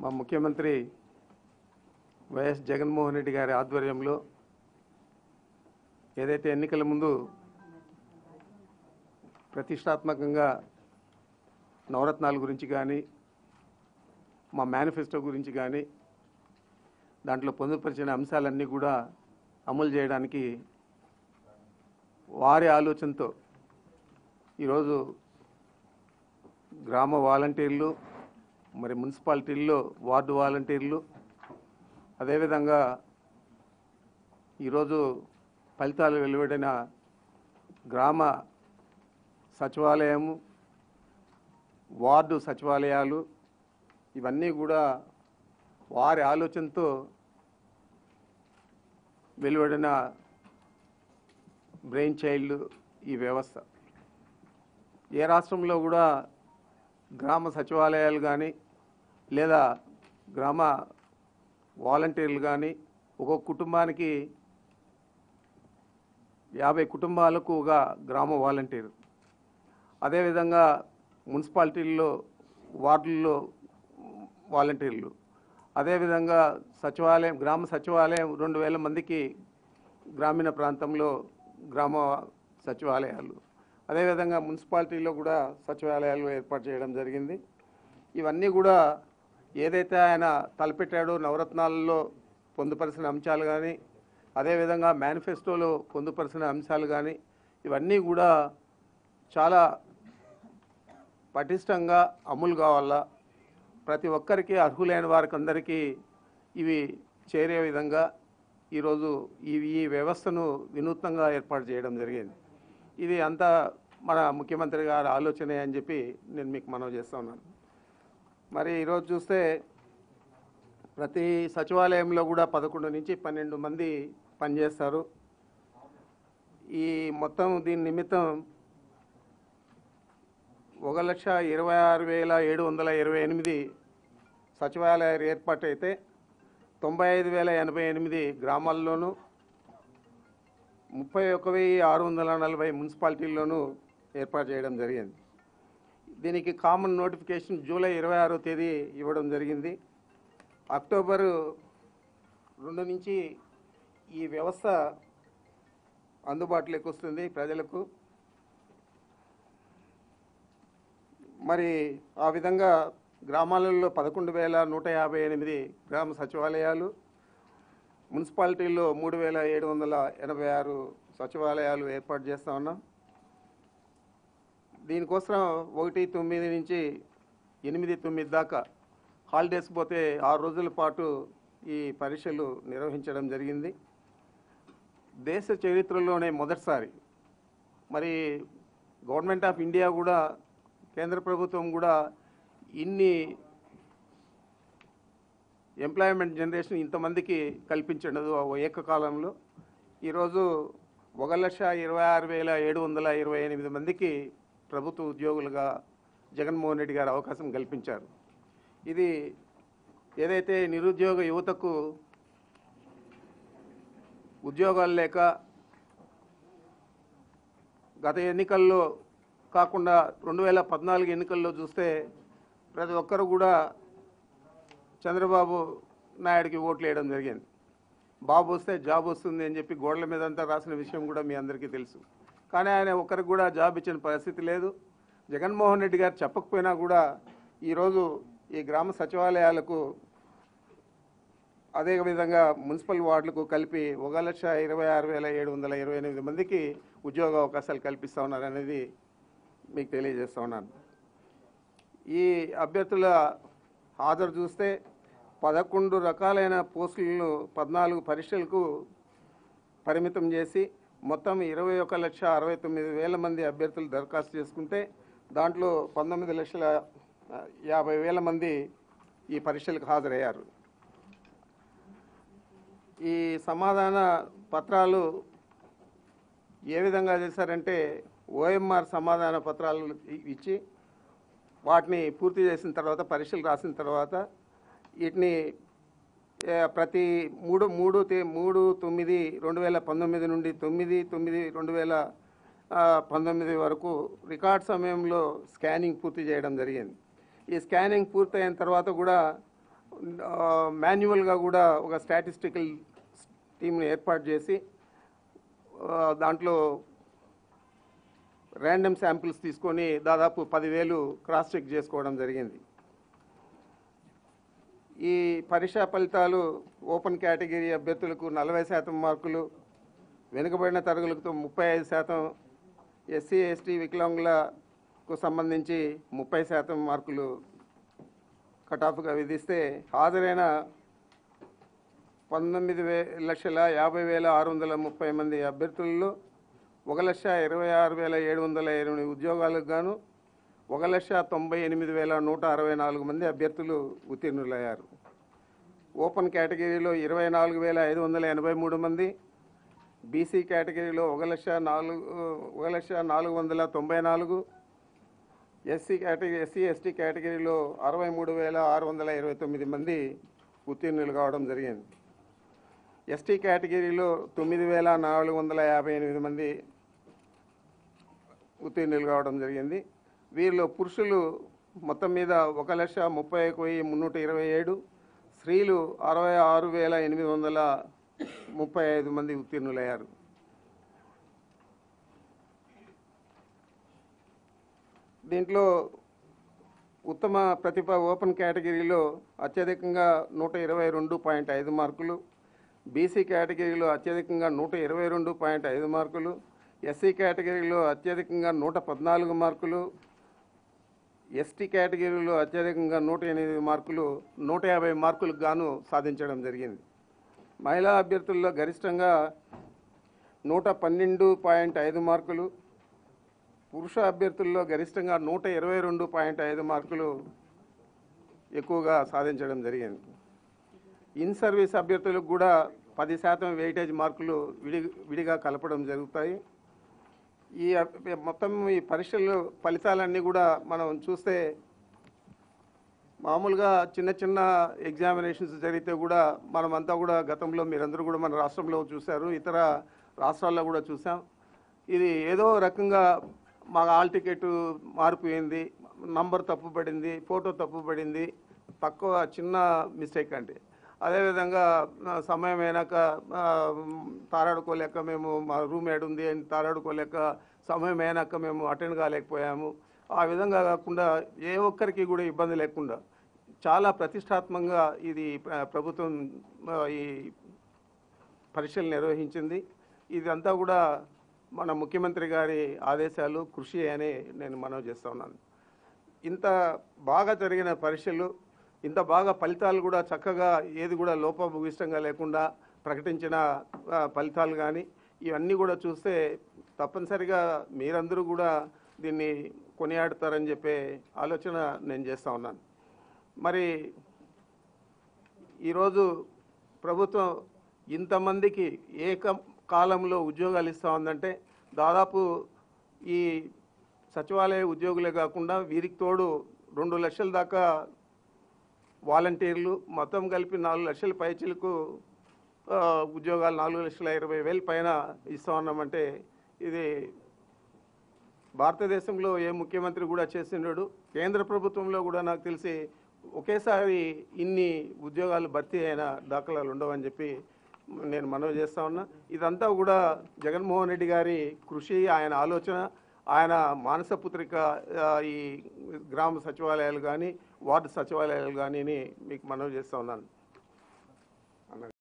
మా ముఖ్యమంత్రి వైఎస్ జగన్మోహన్ రెడ్డి గారి ఆధ్వర్యంలో ఏదైతే ఎన్నికల ముందు ప్రతిష్టాత్మకంగా నవరత్నాల గురించి కానీ మా మేనిఫెస్టో గురించి కానీ దాంట్లో పొందుపరిచిన అంశాలన్నీ కూడా అమలు చేయడానికి వారి ఆలోచనతో ఈరోజు గ్రామ వాలంటీర్లు మరి మున్సిపాలిటీల్లో వార్డు వాలంటీర్లు అదేవిధంగా ఈరోజు ఫలితాలు వెలువడిన గ్రామ సచివాలయము వార్డు సచివాలయాలు ఇవన్నీ కూడా వారి ఆలోచనతో వెలువడిన బ్రెయిన్ చైల్డ్ ఈ వ్యవస్థ ఏ రాష్ట్రంలో కూడా గ్రామ సచివాలయాలు కానీ లేదా గ్రామ వాలంటీర్లు కానీ ఒక్కొక్క కుటుంబానికి యాభై కుటుంబాలకు ఒక గ్రామ వాలంటీర్ అదేవిధంగా మున్సిపాలిటీల్లో వార్డుల్లో వాలంటీర్లు అదేవిధంగా సచివాలయం గ్రామ సచివాలయం రెండు వేల మందికి గ్రామీణ ప్రాంతంలో గ్రామ సచివాలయాలు అదేవిధంగా మున్సిపాలిటీలో కూడా సచివాలయాలు ఏర్పాటు చేయడం జరిగింది ఇవన్నీ కూడా ఏదైతే ఆయన తలపెట్టాడో నవరత్నాలలో పొందుపరిచిన అంశాలు కానీ అదేవిధంగా మేనిఫెస్టోలో పొందుపరిచిన అంశాలు కానీ ఇవన్నీ కూడా చాలా పటిష్టంగా అమలు కావాలా ప్రతి ఒక్కరికి అర్హులైన వారికి అందరికీ ఇవి చేరే విధంగా ఈరోజు ఈ ఈ వ్యవస్థను వినూత్నంగా ఏర్పాటు చేయడం జరిగింది ఇది అంతా మన ముఖ్యమంత్రి గారి ఆలోచనే అని చెప్పి నేను మీకు మనవి చేస్తా ఉన్నాను మరి ఈరోజు చూస్తే ప్రతి సచివాలయంలో కూడా పదకొండు నుంచి పన్నెండు మంది పనిచేస్తారు ఈ మొత్తం దీని నిమిత్తం ఒక లక్ష ఇరవై ఆరు వేల ఏడు వందల ఇరవై ఎనిమిది సచివాలయాలు ఏర్పాటైతే తొంభై ఐదు వేల ఎనభై ఎనిమిది గ్రామాల్లోనూ ముప్పై ఒక వెయ్యి ఆరు వందల నలభై మున్సిపాలిటీల్లోనూ ఏర్పాటు చేయడం జరిగింది దీనికి కామన్ నోటిఫికేషన్ జూలై ఇరవై ఆరో తేదీ ఇవ్వడం జరిగింది అక్టోబరు రెండు నుంచి ఈ వ్యవస్థ అందుబాటులోకి వస్తుంది ప్రజలకు మరి ఆ విధంగా గ్రామాలలో పదకొండు వేల నూట యాభై ఎనిమిది గ్రామ సచివాలయాలు మున్సిపాలిటీల్లో మూడు వేల ఏడు వందల ఎనభై ఆరు సచివాలయాలు ఏర్పాటు చేస్తా ఉన్నాం దీనికోసం ఒకటి తొమ్మిది నుంచి ఎనిమిది తొమ్మిది దాకా హాలిడేస్ పోతే ఆరు రోజుల పాటు ఈ పరీక్షలు నిర్వహించడం జరిగింది దేశ చరిత్రలోనే మొదటిసారి మరి గవర్నమెంట్ ఆఫ్ ఇండియా కూడా కేంద్ర ప్రభుత్వం కూడా ఇన్ని ఎంప్లాయ్మెంట్ జనరేషన్ ఇంతమందికి కల్పించండదు ఆ ఏకకాలంలో ఈరోజు ఒక లక్ష ఇరవై ఆరు వేల ఏడు వందల ఇరవై ఎనిమిది మందికి ప్రభుత్వ ఉద్యోగులుగా జగన్మోహన్ రెడ్డి గారు అవకాశం కల్పించారు ఇది ఏదైతే నిరుద్యోగ యువతకు ఉద్యోగాలు లేక గత ఎన్నికల్లో కాకుండా రెండు వేల పద్నాలుగు ఎన్నికల్లో చూస్తే ప్రతి ఒక్కరు కూడా చంద్రబాబు నాయుడికి ఓట్లు వేయడం జరిగింది బాబు వస్తే జాబ్ వస్తుంది అని చెప్పి గోడల మీద అంతా రాసిన విషయం కూడా మీ అందరికీ తెలుసు కానీ ఆయన ఒక్కరికి కూడా జాబ్ ఇచ్చిన పరిస్థితి లేదు జగన్మోహన్ రెడ్డి గారు చెప్పకపోయినా కూడా ఈరోజు ఈ గ్రామ సచివాలయాలకు అదేవిధంగా మున్సిపల్ వార్డులకు కలిపి ఒక లక్ష ఇరవై ఆరు వేల ఏడు వందల ఇరవై ఎనిమిది మందికి ఉద్యోగ అవకాశాలు కల్పిస్తూ ఉన్నారు అనేది మీకు తెలియజేస్తూ ఉన్నాను ఈ అభ్యర్థుల హాజరు చూస్తే పదకొండు రకాలైన పోస్టులను పద్నాలుగు పరీక్షలకు పరిమితం చేసి మొత్తం ఇరవై ఒక లక్ష అరవై తొమ్మిది వేల మంది అభ్యర్థులు దరఖాస్తు చేసుకుంటే దాంట్లో పంతొమ్మిది లక్షల ఆ, యాభై వేల మంది ఈ పరీక్షలకు హాజరయ్యారు ఈ సమాధాన పత్రాలు ఏ విధంగా చేశారంటే ఓఎంఆర్ సమాధాన పత్రాలు ఇ- ఇచ్చి వాటిని పూర్తి చేసిన తర్వాత పరీక్షలు రాసిన తర్వాత వీటిని ఏ, ప్రతి మూడు మూడు తే మూడు తొమ్మిది రెండు వేల పంతొమ్మిది నుండి తొమ్మిది తొమ్మిది రెండు వేల ఆ, పంతొమ్మిది వరకు రికార్డ్ సమయంలో స్కానింగ్ పూర్తి చేయడం జరిగింది ఈ స్కానింగ్ పూర్తయిన తర్వాత కూడా మాన్యువల్గా కూడా ఒక స్టాటిస్టికల్ టీంని ఏర్పాటు చేసి ఆ, దాంట్లో ర్యాండమ్ శాంపిల్స్ తీసుకొని దాదాపు పదివేలు క్రాస్ చెక్ చేసుకోవడం జరిగింది ఈ పరీక్షా ఫలితాలు ఓపెన్ కేటగిరీ అభ్యర్థులకు నలభై శాతం మార్కులు వెనుకబడిన తరగతులకు ముప్పై ఐదు శాతం ఎస్సీ ఎస్టీ వికలాంగులకు సంబంధించి ముప్పై శాతం మార్కులు కటాఫ్గా విధిస్తే హాజరైన పంతొమ్మిది వే లక్షల యాభై వేల ఆరు వందల ముప్పై మంది అభ్యర్థులలో ఒక లక్ష ఇరవై ఆరు వేల ఏడు వందల ఇరవై ఉద్యోగాలకు గాను ఒక లక్ష తొంభై ఎనిమిది వేల నూట అరవై నాలుగు మంది అభ్యర్థులు ఉత్తీర్ణులయ్యారు ఓపెన్ కేటగిరీలో ఇరవై నాలుగు వేల ఐదు వందల ఎనభై మూడు మంది బీసీ కేటగిరీలో ఒక లక్ష నాలుగు ఒక లక్ష నాలుగు వందల తొంభై నాలుగు ఎస్సీ కేటగిరీ ఎస్సీ ఎస్టీ కేటగిరీలో అరవై మూడు వేల ఆరు వందల ఇరవై తొమ్మిది మంది ఉత్తీర్ణులు కావడం జరిగింది ఎస్టీ కేటగిరీలో తొమ్మిది వేల నాలుగు వందల యాభై ఎనిమిది మంది ఉత్తీర్ణులు కావడం జరిగింది వీరిలో పురుషులు మొత్తం మీద ఒక లక్ష ముప్పై ఒక వెయ్యి మున్నూట ఇరవై ఏడు స్త్రీలు అరవై ఆరు వేల ఎనిమిది వందల ముప్పై ఐదు మంది ఉత్తీర్ణులయ్యారు దీంట్లో ఉత్తమ ప్రతిభ ఓపెన్ కేటగిరీలో అత్యధికంగా నూట ఇరవై రెండు పాయింట్ ఐదు మార్కులు బీసీ కేటగిరీలో అత్యధికంగా నూట ఇరవై రెండు పాయింట్ ఐదు మార్కులు ఎస్సీ కేటగిరీలో అత్యధికంగా నూట పద్నాలుగు మార్కులు ఎస్టీ కేటగిరీలో అత్యధికంగా నూట ఎనిమిది మార్కులు నూట యాభై మార్కులకు గాను సాధించడం జరిగింది మహిళా అభ్యర్థుల్లో గరిష్టంగా నూట పన్నెండు పాయింట్ ఐదు మార్కులు పురుష అభ్యర్థుల్లో గరిష్టంగా నూట ఇరవై రెండు పాయింట్ ఐదు మార్కులు ఎక్కువగా సాధించడం జరిగింది ఇన్ సర్వీస్ అభ్యర్థులకు కూడా పది శాతం వెయిటేజ్ మార్కులు విడి విడిగా కలపడం జరుగుతాయి ఈ అప్- మొత్తం ఈ పరీక్షలు ఫలితాలన్నీ కూడా మనం చూస్తే మామూలుగా చిన్న చిన్న ఎగ్జామినేషన్స్ జరిగితే కూడా మనమంతా కూడా గతంలో మీరందరూ కూడా మన రాష్ట్రంలో చూశారు ఇతర రాష్ట్రాల్లో కూడా చూసాం ఇది ఏదో రకంగా మా హాల్ టికెట్ మారిపోయింది నంబర్ తప్పు పడింది ఫోటో తప్పు పడింది తక్కువ చిన్న మిస్టేక్ అంటే అదేవిధంగా ఆ, సమయం అయినాక ఆ, తారాడుకోలేక మేము మా రూమ్ ఏడు ఉంది అని తారాడుకోలేక సమయం అయినాక మేము అటెండ్ కాలేకపోయాము ఆ విధంగా కాకుండా ఏ ఒక్కరికి కూడా ఇబ్బంది లేకుండా చాలా ప్రతిష్టాత్మకంగా ఇది ప్ర- ప్రభుత్వం ఆ, ఈ పరీక్షలు నిర్వహించింది ఇదంతా కూడా మన ముఖ్యమంత్రి గారి ఆదేశాలు కృషి అని నేను మనవి చేస్తా ఉన్నాను ఇంత బాగా జరిగిన పరీక్షలు ఇంత బాగా ఫలితాలు కూడా చక్కగా ఏది కూడా లోపభూయిష్టంగా లేకుండా ప్రకటించిన ఆ, ఫలితాలు కానీ ఇవన్నీ కూడా చూస్తే తప్పనిసరిగా మీరందరూ కూడా దీన్ని కొనియాడతారని చెప్పే ఆలోచన నేను చేస్తూ ఉన్నాను మరి ఈరోజు ప్రభుత్వం ఇంతమందికి ఏక కాలంలో ఉద్యోగాలు ఇస్తూ ఉందంటే దాదాపు ఈ సచివాలయ ఉద్యోగులే కాకుండా వీరికి తోడు రెండు లక్షల దాకా వాలంటీర్లు మొత్తం కలిపి నాలుగు లక్షల పైచీలకు ఆ, ఉద్యోగాలు నాలుగు లక్షల ఇరవై వేల పైన ఇస్తా ఉన్నామంటే ఇది భారతదేశంలో ఏ ముఖ్యమంత్రి కూడా చేసిండడు కేంద్ర ప్రభుత్వంలో కూడా నాకు తెలిసి ఒకేసారి ఇన్ని ఉద్యోగాలు భర్తీ అయిన దాఖలాలు ఉండవని చెప్పి నేను మనవి చేస్తా ఉన్నా ఇదంతా కూడా జగన్మోహన్ రెడ్డి గారి కృషి ఆయన ఆలోచన ఆయన మానసపుత్రిక ఆ, ఈ గ్రామ సచివాలయాలు కానీ వార్డు సచివాలయాలు కానీ మీకు మనవి చేస్తా ఉన్నాను